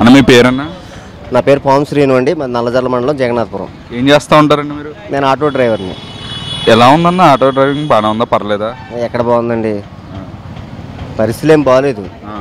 అన్న మీ పేరన్నా నా పేరు పాము శ్రీను అండి మాది నల్లజర్ల మండలం జగన్నాథపురం ఏం చేస్తూ ఉంటారండి మీరు నేను ఆటో డ్రైవర్ని ఎలా ఉందన్న ఆటో డ్రైవింగ్ బాగానే ఉందా పర్లేదా ఎక్కడ బాగుందండి పరిస్థితులు ఏం బాగాలేదు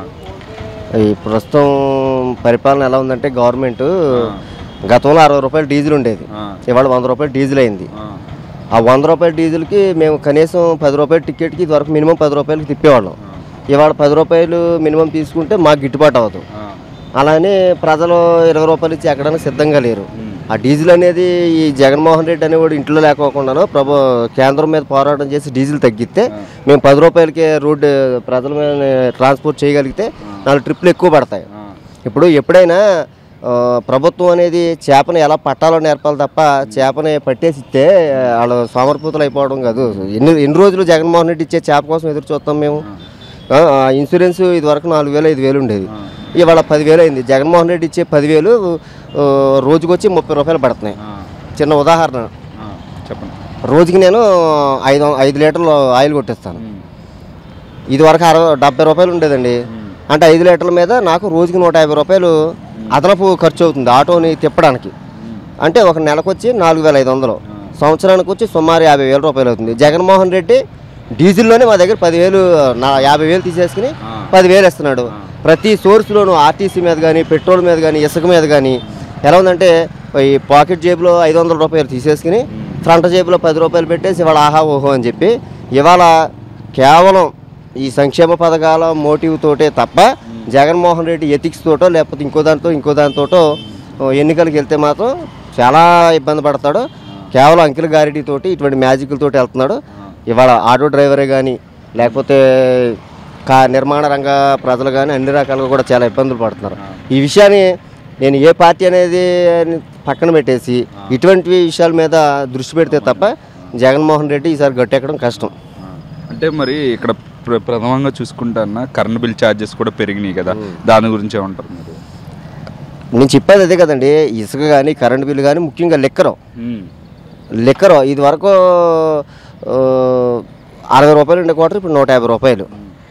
ఈ ప్రస్తుతం పరిపాలన ఎలా ఉందంటే గవర్నమెంట్ గతంలో అరవై రూపాయలు డీజిల్ ఉండేది ఇవాళ వంద రూపాయలు డీజిల్ అయింది ఆ వంద రూపాయల డీజిల్కి మేము కనీసం పది రూపాయల టికెట్కి ఇదివరకు మినిమం పది రూపాయలకి తిప్పేవాళ్ళం ఇవాళ పది రూపాయలు మినిమం తీసుకుంటే మాకు గిట్టుబాటు అవ్వదు అలానే ప్రజలు ఇరవై రూపాయలు ఇచ్చి ఎక్కడానికి సిద్ధంగా లేరు ఆ డీజిల్ అనేది ఈ జగన్మోహన్ రెడ్డి అనేవాడు ఇంట్లో లేకోకుండాను ప్రభు కేంద్రం మీద పోరాటం చేసి డీజిల్ తగ్గిస్తే మేము పది రూపాయలకే రోడ్డు ప్రజల మీద ట్రాన్స్పోర్ట్ చేయగలిగితే నాలుగు ట్రిప్లు ఎక్కువ పడతాయి ఇప్పుడు ఎప్పుడైనా ఆ, ప్రభుత్వం అనేది చేపను ఎలా పట్టాలో నేర్పాలి తప్ప చేపని పట్టేసి ఇస్తే వాళ్ళు సోమర్పూతలు అయిపోవడం కాదు ఎన్ని ఎన్ని రోజులు జగన్మోహన్ రెడ్డి ఇచ్చే చేప కోసం ఎదురు చూస్తాం మేము ఆ, ఆ ఇన్సూరెన్స్ ఇది వరకు నాలుగు వేలు ఐదు వేలు ఉండేది ఇవాళ పదివేలు అయింది జగన్మోహన్ రెడ్డి ఇచ్చే పదివేలు ఆ, రోజుకొచ్చి ముప్పై రూపాయలు పడుతున్నాయి చిన్న ఉదాహరణ చెప్పండి రోజుకి నేను ఐదు ఐదు లీటర్లు ఆయిల్ కొట్టిస్తాను ఇది వరకు అరవై డెబ్బై రూపాయలు ఉండేదండి అంటే ఐదు లీటర్ల మీద నాకు రోజుకి నూట యాభై రూపాయలు అదనపు ఖర్చు అవుతుంది ఆటోని తిప్పడానికి అంటే ఒక నెలకు వచ్చి నాలుగు వేల ఐదు వందలు సంవత్సరానికి వచ్చి సుమారు యాభై వేల రూపాయలు అవుతుంది జగన్మోహన్ రెడ్డి డీజిల్లోనే మా దగ్గర పదివేలు నా యాభై వేలు తీసేసుకుని పదివేలు ఇస్తున్నాడు ప్రతి సోర్స్లోనూ ఆర్టీసీ మీద కానీ పెట్రోల్ మీద కానీ ఇసుక మీద కానీ ఎలా ఉందంటే ఈ పాకెట్ జేబులో ఐదు వందల రూపాయలు తీసేసుకుని ఫ్రంట్ జేబులో పది రూపాయలు పెట్టేసి ఇవాళ ఆహా ఓహో అని చెప్పి ఇవాళ కేవలం ఈ సంక్షేమ పథకాల మోటివ్ తోటే తప్ప జగన్మోహన్ రెడ్డి ఎథిక్స్ తోటో లేకపోతే ఇంకో దాంతో ఇంకో దానితోటో ఓ ఎన్నికలకు వెళ్తే మాత్రం చాలా ఇబ్బంది పడతాడు కేవలం అంకిల్ గారిడి తోటి ఇటువంటి మ్యాజిక్ల తోటి వెళ్తున్నాడు ఇవాళ ఆటో డ్రైవరే కానీ లేకపోతే కా నిర్మాణ రంగ ప్రజలు కానీ అన్ని రకాలుగా కూడా చాలా ఇబ్బందులు పడుతున్నారు ఈ విషయాన్ని నేను ఏ పార్టీ అనేది పక్కన పెట్టేసి ఇటువంటి విషయాల మీద దృష్టి పెడితే తప్ప జగన్మోహన్ రెడ్డి ఈసారి గట్టెక్కడం కష్టం అంటే మరి ఇక్కడ ప్ర- ప్రథమంగా చూసుకుంటే అన్న కరెంట్ బిల్ ఛార్జెస్ కూడా పెరిగినాయి కదా దాని గురించి ఏమంటారు మీరు నేను చెప్పేది అదే కదండి ఇసుక కానీ కరెంట్ బిల్లు కానీ ముఖ్యంగా లిక్కరు లిక్కరు ఇది వరకు ఆ, అరవై రూపాయలు ఉండే క్వార్టర్ ఇప్పుడు నూట యాభై రూపాయలు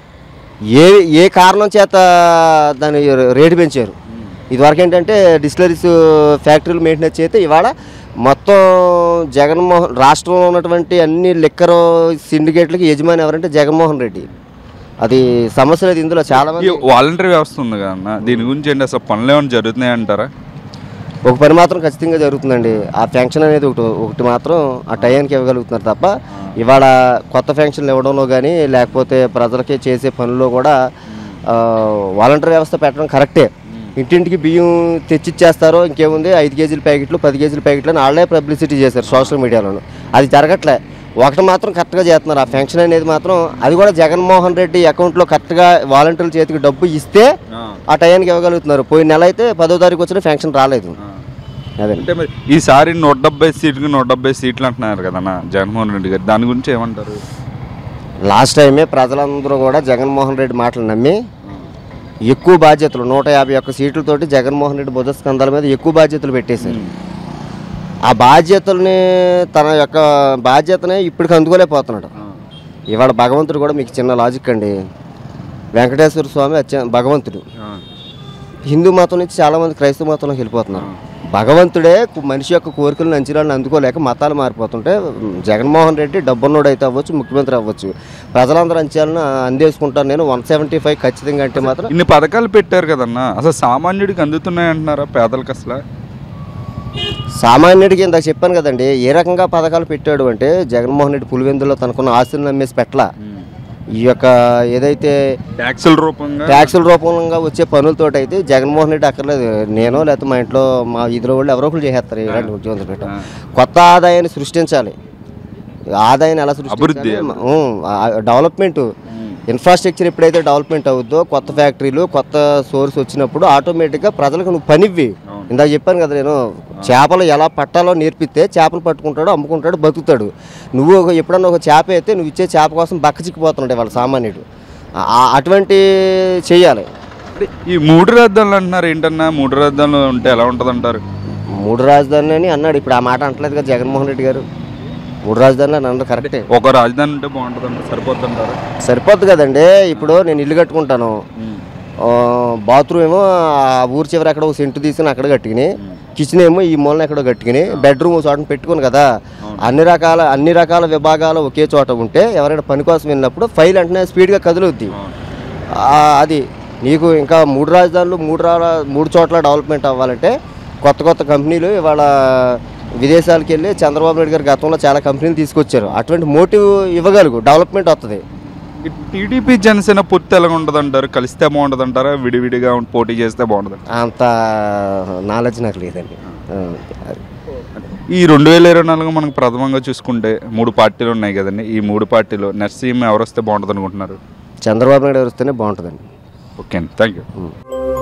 ఏ ఏ కారణం చేత దాని రేటు పెంచారు ఇదివరకు ఏంటంటే డిస్టిలరీస్ ఫ్యాక్టరీలు మెయింటెనెన్స్ చేస్తే ఇవాళ మొత్తం జగన్మోహన్ రాష్ట్రంలో ఉన్నటువంటి అన్ని లిక్కర్ సిండికేట్లకి యజమాని ఎవరంటే జగన్మోహన్ రెడ్డి అది సమస్య లేదు ఇందులో చాలా ఈ మంది వాలంటరీ వ్యవస్థ ఉంది కదా అన్న దీని గురించి ఏంటి అసలు పనులు ఏమైనా జరుగుతున్నాయి అంటారా ఒక పని మాత్రం ఖచ్చితంగా జరుగుతుందండి ఆ ఫెన్షన్ అనేది ఒకటి ఒకటి మాత్రం ఆ టయానికి ఇవ్వగలుగుతున్నారు తప్ప ఇవాళ కొత్త ఫెన్షన్లు ఇవ్వడంలో కానీ లేకపోతే ప్రజలకి చేసే పనుల్లో కూడా వాలంటీర్ వ్యవస్థ పెట్టడం కరెక్టే ఇంటింటికి బియ్యం తెచ్చిచ్చేస్తారో ఇంకేముంది ఐదు కేజీల ప్యాకెట్లు పది కేజీల ప్యాకెట్లు అని వాళ్ళే పబ్లిసిటీ చేశారు సోషల్ మీడియాలోను అది జరగట్లే ఒకటి మాత్రం కరెక్ట్గా చేస్తున్నారు ఆ ఫెన్షన్ అనేది మాత్రం అది కూడా జగన్మోహన్ రెడ్డి అకౌంట్లో కరెక్ట్గా వాలంటీర్ల చేతికి డబ్బు ఇస్తే ఆ టయానికి ఇవ్వగలుగుతున్నారు పోయిన నెల అయితే పదో తారీఖు వచ్చిన ఫెన్షన్ రాలేదు అదే అంటే మరి ఈసారి నూట డెబ్బై సీట్లకి నూట డెబ్బై సీట్లు అంటున్నారు కదన్న జగన్మోహన్ రెడ్డి గారు దాని గురించి ఏమంటారు లాస్ట్ టైమే ప్రజలందరూ కూడా జగన్మోహన్ రెడ్డి మాటలు నమ్మి ఎక్కువ బాధ్యతలు నూట యాభై ఒక్క సీట్లతోటి జగన్మోహన్ రెడ్డి బుధ స్కంధాల మీద ఎక్కువ బాధ్యతలు పెట్టేశారు ఆ బాధ్యతల్ని తన యొక్క బాధ్యతని ఇప్పటికి అందుకోలేకపోతున్నాడు ఇవాళ భగవంతుడు కూడా మీకు చిన్న లాజిక్ అండి వెంకటేశ్వర స్వామి అత్య భగవంతుడు హిందూ మతం నుంచి చాలామంది క్రైస్తవ మతంలోకి వెళ్ళిపోతున్నారు భగవంతుడే కు- మనిషి యొక్క కోరికలను అంచనాలను అందుకోలేక మతాలు మారిపోతుంటే ఉమ్, జగన్మోహన్ రెడ్డి డబ్బున్నోడు అయితే అవ్వచ్చు ముఖ్యమంత్రి అవ్వచ్చు ప్రజలందరూ అంచాలను అందేసుకుంటాను నేను వన్ సెవెంటీ ఫైవ్ ఖచ్చితంగా అంటే మాత్రం ఇన్ని పథకాలు పెట్టారు కదన్న అసలు సామాన్యుడికి అందుతున్నాయి అంటున్నారా పేదలకు అసలు సామాన్యుడికి ఇందాక చెప్పాను కదండి ఏ రకంగా పథకాలు పెట్టాడు అంటే జగన్మోహన్ రెడ్డి పులివెందులో తనకున్న ఆస్తులను నమ్మేసి పెట్టలా ఈ యొక్క ఏదైతే ట్యాక్సుల రూపంగా ట్యాక్సుల రూపంగా వచ్చే పనులతోటి అయితే జగన్మోహన్ రెడ్డి అక్కర్లేదు నేను లేకపోతే మా ఇంట్లో మా ఇద్దరు వాళ్ళు ఎవరో ఒకరు చేసేస్తారు ఇలాంటి ముఖ్యమంత్రి పెట్టడం కొత్త ఆదాయాన్ని సృష్టించాలి ఆదాయాన్ని ఎలా అభివృద్ధి. సృష్టించాలి డెవలప్మెంట్ ఇన్ఫ్రాస్ట్రక్చర్ ఎప్పుడైతే డెవలప్మెంట్ అవుద్దో కొత్త ఫ్యాక్టరీలు కొత్త సోర్స్ వచ్చినప్పుడు ఆటోమేటిక్గా ప్రజలకు నువ్వు పనివ్వి ఇందాక చెప్పాను కదా నేను చేపలు ఎలా పట్టాలో నేర్పిస్తే చేపలు పట్టుకుంటాడు అమ్ముకుంటాడు బతుకుతాడు నువ్వు ఒక ఎప్పుడన్నా ఒక చేప అయితే నువ్వు ఇచ్చే చేప కోసం బక్క చిక్కిపోతున్నాడు వాళ్ళ సామాన్యుడు ఆ- ఆ- అటువంటి చేయాలి అంటే ఈ మూడు రాజధానులు అంటున్నారు ఏంటన్నా మూడు రాజధానులు ఉంటే ఎలా ఉంటుంది అంటారు మూడు రాజధానులు అని అన్నాడు ఇప్పుడు ఆ మాట అంటలేదు కదా జగన్మోహన్ రెడ్డి గారు మూడు రాజధానులు అని అన్నారు కరెక్టే ఒక రాజధాని ఉంటే బాగుంటుంది అంటారు సరిపోద్ది అంటారు సరిపోద్ది కదండి ఇప్పుడు నేను ఇల్లు కట్టుకుంటాను ఆ, బాత్రూమ్ ఏమో ఆ ఊరు చివరి ఎక్కడ ఒక సెంటు తీసుకుని అక్కడ కట్టుకుని కిచెన్ ఏమో ఈ మూలన ఎక్కడో కట్టుకుని బెడ్రూమ్ చోట పెట్టుకుని కదా అన్ని రకాల అన్ని రకాల విభాగాలు ఒకే చోట ఉంటే ఎవరైనా పని కోసం వెళ్ళినప్పుడు ఫైల్ వెంటనే స్పీడ్గా కదులుద్ది ఆ, అది నీకు ఇంకా మూడు రాజధానులు మూడు రా మూడు చోట్ల డెవలప్మెంట్ అవ్వాలంటే కొత్త కొత్త కంపెనీలు ఇవాళ విదేశాలకు వెళ్ళి చంద్రబాబు నాయుడు గారు గతంలో చాలా కంపెనీలు తీసుకొచ్చారు అటువంటి మోటివ్ ఇవ్వగలుగు డెవలప్మెంట్ వస్తుంది ఈ టీడీపీ జనసేన పొత్తు ఎలా ఉంటుంది అంటారు కలిస్తే బాగుంటుంది అంటారా విడివిడిగా ఉండి పోటీ చేస్తే బాగుంటుంది అంత నాలెడ్జ్ నాకు లేదండి ఆ, అది. ఈ రెండు వేల ఇరవై నాలుగు మనకు ప్రథమంగా చూసుకుంటే మూడు పార్టీలు ఉన్నాయి కదండి ఈ మూడు పార్టీలు నెక్స్ట్ సీఎం ఎవరు వస్తే బాగుంటుంది అనుకుంటున్నారు చంద్రబాబు నాయుడు గారు వస్తేనే బాగుంటుందండి ఓకే అండి థ్యాంక్ యూ ఉం.